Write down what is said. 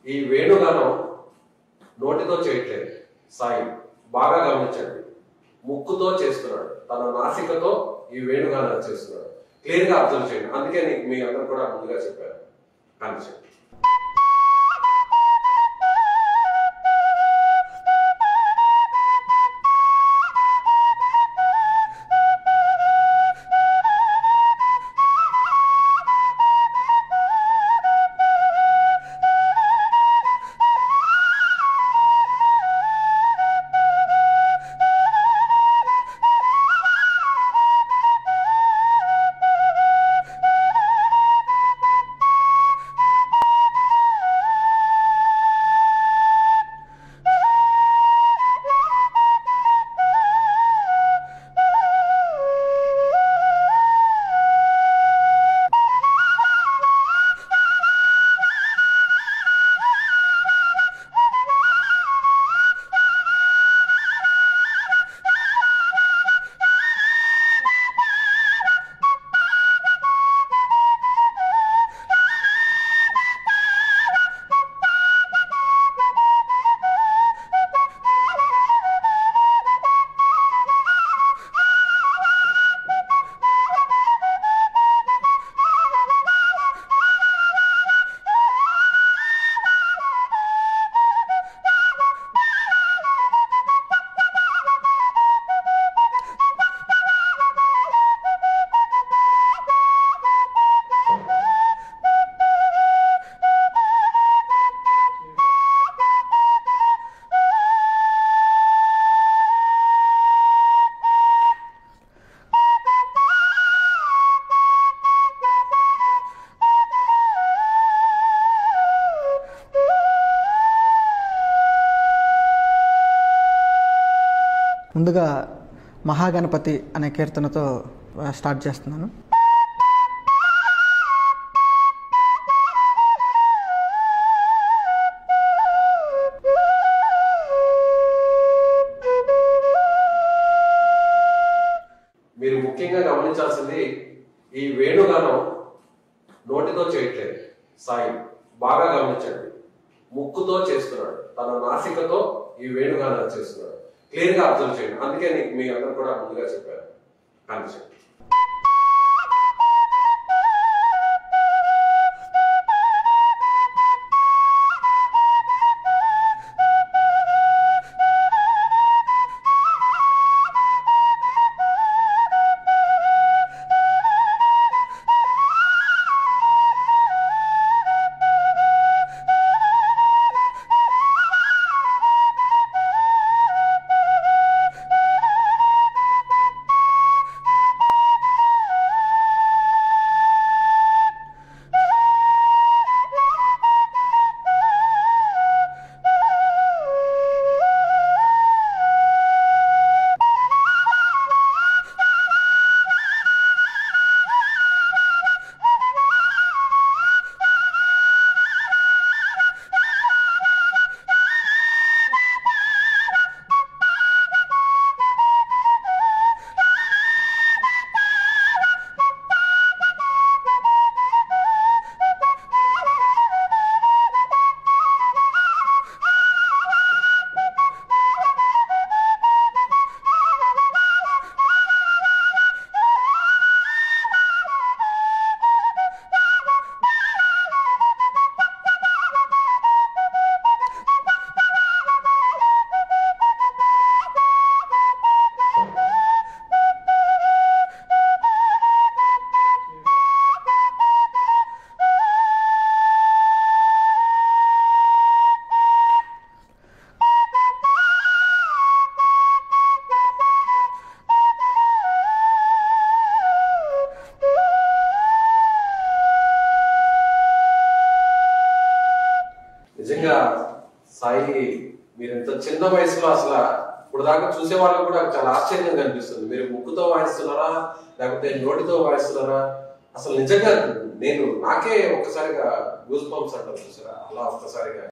ఈ వేణుగానం నోటితో చేయట్లేదు సాయి బాగా గమనించండి ముక్కుతో చేస్తున్నాడు తన నాసికతో ఈ వేణుగానం చేస్తున్నాడు క్లియర్ గా అబ్జర్వ్ చేయండి అందుకే నీకు మీ అందరు కూడా ముందుగా చెప్పారు కనిపించండి ముందుగా మహాగణపతి అనే కీర్తనతో ఆ, స్టార్ట్ చేస్తున్నాను మీరు ముఖ్యంగా గమనించాల్సింది ఈ వేణుగానం నోటితో చేయట్లేదు సాయి బాగా గమనించండి ముక్కుతో చేస్తున్నాడు తన నాసికతో ఈ వేణుగానం చేస్తున్నాడు క్లియర్ గా అబ్జర్వ్ చేయండి అందుకే నీకు మీ అందరు కూడా ముందుగా చెప్పారు కనిపించండి నిజంగా సాయి మీరు ఇంత చిన్న వయసులో అసలు ఇప్పుడు దాకా చూసే వాళ్ళకి కూడా చాలా ఆశ్చర్యంగా కనిపిస్తుంది మీరు ముక్కుతో వాయిస్తున్నారా లేకపోతే నోటితో వాయిస్తున్నారా అసలు నిజంగా నేను నాకే ఒక్కసారిగా గూస్ బంప్స్ అంటారు చూసారా అలా ఒక్కసారిగా